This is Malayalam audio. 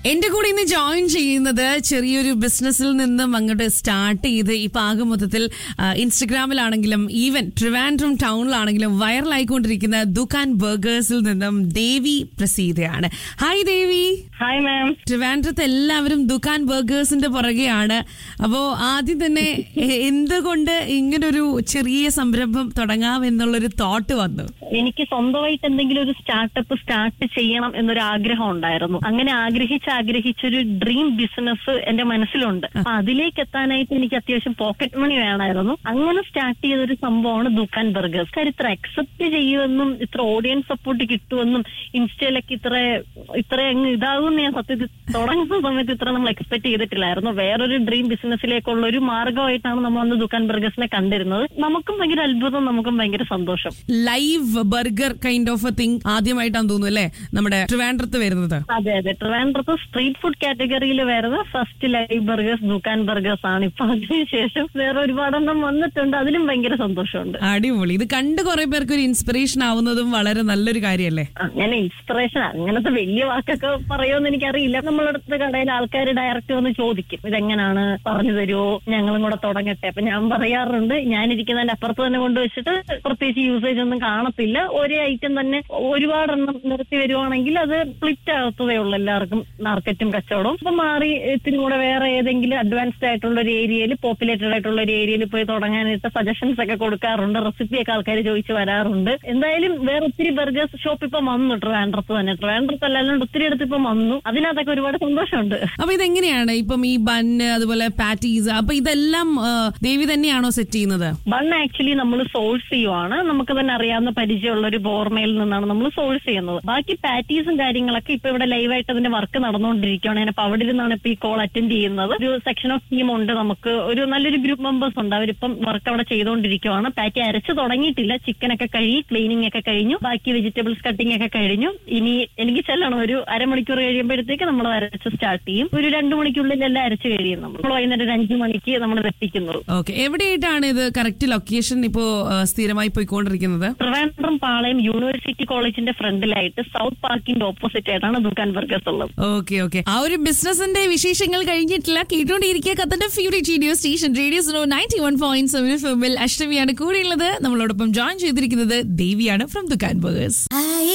എന്റെ കൂടെ ഇന്ന് ജോയിൻ ചെയ്യുന്നത് ചെറിയൊരു ബിസിനസ്സിൽ നിന്നും അങ്ങോട്ട് സ്റ്റാർട്ട് ചെയ്ത് ഇപ്പൊ ആകെ മൊത്തത്തിൽ ആ, ഇൻസ്റ്റഗ്രാമിലാണെങ്കിലും ഈവൻ ട്രിവാൻഡ്രം ടൗണിലാണെങ്കിലും വൈറലായിക്കൊണ്ടിരിക്കുന്ന ദുക്കാൻ ബർഗേഴ്സിൽ നിന്നും ദേവി പ്രസീതയാണ് ഹായ് ദേവി ഹായ് മാം ട്രിവാൻഡ്രത്ത് എല്ലാവരും ദുക്കാൻ ബർഗേഴ്സിന്റെ പുറകെയാണ് അപ്പോ ആദ്യം തന്നെ എ- എന്തുകൊണ്ട് ഇങ്ങനൊരു ചെറിയ സംരംഭം തുടങ്ങാം എന്നുള്ളൊരു തോട്ട് വന്നു എനിക്ക് സ്വന്തമായിട്ട് എന്തെങ്കിലും ഒരു സ്റ്റാർട്ടപ്പ് സ്റ്റാർട്ട് ചെയ്യണം എന്നൊരു ആഗ്രഹം ഉണ്ടായിരുന്നു അങ്ങനെ ആഗ്രഹിച്ച് ആഗ്രഹിച്ചൊരു ഡ്രീം ബിസിനസ് എന്റെ മനസ്സിലുണ്ട് അപ്പൊ അതിലേക്ക് എത്താനായിട്ട് എനിക്ക് അത്യാവശ്യം പോക്കറ്റ് മണി വേണമായിരുന്നു അങ്ങനെ സ്റ്റാർട്ട് ചെയ്തൊരു സംഭവമാണ് ദുക്കാൻ ബർഗേഴ്സ് കാര്യം ഇത്ര അക്സെപ്റ്റ് ചെയ്യുമെന്നും ഇത്ര ഓഡിയൻസ് സപ്പോർട്ട് കിട്ടുമെന്നും ഇൻസ്റ്റയിലൊക്കെ ഇത്ര ഇത്ര അങ്ങ് ഇതാകുമെന്ന് ഞാൻ സത്യത്തിൽ തുടങ്ങുന്ന സമയത്ത് ഇത്ര നമ്മൾ എക്സ്പെക്ട് ചെയ്തിട്ടില്ലായിരുന്നു വേറൊരു ഡ്രീം ബിസിനസ്സിലേക്കുള്ള ഒരു മാർഗമായിട്ടാണ് നമ്മൾ അന്ന് ദുക്കാൻ ബർഗേഴ്സിനെ കണ്ടിരുന്നത് നമുക്കും ഭയങ്കര അത്ഭുതം നമുക്കും ഭയങ്കര സന്തോഷം live burger kind of a thing ആദ്യമായിട്ടാണ് തോന്നുന്നു അല്ലേ നമ്മുടെ ട്രിവാൻഡ്രത്ത് വരുന്നത് അതെ അതെ ട്രിവാൻഡ്രത്ത് സ്ട്രീറ്റ് ഫുഡ് കാറ്റഗറിയിൽ വരുന്ന first live burgers Dukaan burgers ആണ് ഇപ്പൊ അതിനുശേഷം വേറെ ഒരുപാടെണ്ണം വന്നിട്ടുണ്ട് അതിലും ഭയങ്കര സന്തോഷമുണ്ട് അടിപൊളി ഇത് കണ്ട് കുറെ പേർക്ക് ഒരു ഇൻസ്പിറേഷൻ ആവുന്നതും വളരെ നല്ലൊരു കാര്യല്ലേ അങ്ങനെ ഇൻസ്പിറേഷൻ അങ്ങനത്തെ വലിയ വാക്കൊക്കെ പറയുമെന്ന് എനിക്കറിയില്ല നമ്മളടുത്ത് കടയിൽ ആൾക്കാർ ഡയറക്റ്റ് വന്ന് ചോദിക്കും ഇതെങ്ങനാണ് പറഞ്ഞു തരുമോ ഞങ്ങളും കൂടെ തുടങ്ങട്ടെ അപ്പൊ ഞാൻ പറയാറുണ്ട് ഞാനിരിക്കുന്നതിന്റെ അപ്പുറത്ത് തന്നെ കൊണ്ടുവച്ചിട്ട് പ്രത്യേകിച്ച് യൂസേജ് ഒന്നും കാണത്തില്ല ഒരേ ഐറ്റം തന്നെ ഒരുപാടെണ്ണം നിർത്തി വരുവാണെങ്കിൽ അത് സ്പ്ലിറ്റ് ആകത്തതേ ഉള്ളൂ എല്ലാവർക്കും മാർക്കറ്റും കച്ചവടവും അപ്പൊ മാറി ഇത്തിരി കൂടെ വേറെ ഏതെങ്കിലും അഡ്വാൻസ്ഡ് ആയിട്ടുള്ള ഒരു ഏരിയയിൽ പോപ്പുലേറ്റഡ് ആയിട്ടുള്ള ഒരു ഏരിയയിൽ പോയി തുടങ്ങാനായിട്ട് സജഷൻസ് ഒക്കെ കൊടുക്കാറുണ്ട് റെസിപ്പി ഒക്കെ ആൾക്കാർ ചോദിച്ചു വരാറുണ്ട് എന്തായാലും വേറെ ഒത്തിരി ബർഗേഴ്സ് ഷോപ്പ് ഇപ്പൊ വന്നു ട്രിവാൻഡ്രത്ത് തന്നെ ട്രിവാൻഡ്രത്ത് അല്ലാണ്ട് ഒത്തിരി അടുത്ത് ഇപ്പൊ വന്നു അതിനകത്തൊക്കെ ഒരുപാട് സന്തോഷമുണ്ട് അപ്പൊ ഇതെങ്ങനെയാണ് ഇപ്പം ഈ ബണ്ണ് അതുപോലെ പാറ്റീസ് അപ്പൊ ഇതെല്ലാം ആ, ദേവി തന്നെയാണോ സെറ്റ് ചെയ്യുന്നത് ബൺ ആക്ച്വലി നമ്മൾ സോഴ്സ് ചെയ്യുവാണ് നമുക്ക് തന്നെ അറിയാവുന്ന പരിചയമുള്ള ഒരു ബോർമയിൽ നിന്നാണ് നമ്മൾ സോഴ്സ് ചെയ്യുന്നത് ബാക്കി പാറ്റീസും കാര്യങ്ങളൊക്കെ ഇപ്പൊ ഇവിടെ ലൈവായിട്ട് അതിന്റെ വർക്ക് നടന്നുകൊണ്ടിരിക്കുകയാണ് ഞാൻ അപ്പൊ അവിടെ ഇരുന്നാണ് ഇപ്പൊ ഈ കോൾ അറ്റൻഡ് ചെയ്യുന്നത് ഒരു സെക്ഷൻ ഓഫ് ടീം ഉണ്ട് നമുക്ക് ഒരു നല്ലൊരു ഗ്രൂപ്പ് മെമ്പേഴ്സ് ഉണ്ട് അവരിപ്പം വർക്ക് അവിടെ ചെയ്തുകൊണ്ടിരിക്കുകയാണ് പാറ്റി അരച്ച് തുടങ്ങിയിട്ടില്ല ചിക്കൻ ഒക്കെ കഴുകി ക്ലീനിങ് ഒക്കെ കഴിഞ്ഞു ബാക്കി വെജിറ്റബിൾസ് കട്ടിംഗ് ഒക്കെ കഴിഞ്ഞു ഇനി എനിക്ക് ചെല്ലണം ഒരു അരമണിക്കൂർ കഴിയുമ്പോഴത്തേക്ക് നമ്മൾ അരച്ച് സ്റ്റാർട്ട് ചെയ്യും ഒരു രണ്ടു മണിക്കുള്ളിൽ എല്ലാം അരച്ച് കഴിയും നമ്മൾ നമ്മൾ വൈകുന്നേരം ഒരു അഞ്ചു മണിക്ക് നമ്മൾ എത്തിക്കുന്നത് ഓക്കെ എവിടെയായിട്ടാണ് ഇത് കറക്റ്റ് ലൊക്കേഷൻ ഇപ്പോ ആ, സ്ഥിരമായി പോയിക്കൊണ്ടിരിക്കുന്നത് ട്രിവാൻഡ്രം പാളയം യൂണിവേഴ്സിറ്റി കോളേജിന്റെ ഫ്രണ്ടിലായിട്ട് സൗത്ത് പാർക്കിന്റെ ഓപ്പോസിറ്റ് ആയിട്ടാണ് ദുക്കാൻ ബർഗേഴ്സ് ഉള്ളത് ഓക്കെ ഓക്കെ ആ ഒരു ബിസിനസിന്റെ വിശേഷങ്ങൾ കഴിഞ്ഞിട്ടില്ല കേട്ടോണ്ടിരിക്കുക കത്തന്റെ favourite radio station radio Suno ninety one point seven ഫിമിൽ അഷ്ടമിയാണ് കൂടെയുള്ളത് നമ്മളോടൊപ്പം ജോയിൻ ചെയ്തിരിക്കുന്നത് ദേവിയാണ് ഫ്രം ദുക്കാൻ ബർഗേഴ്സ് I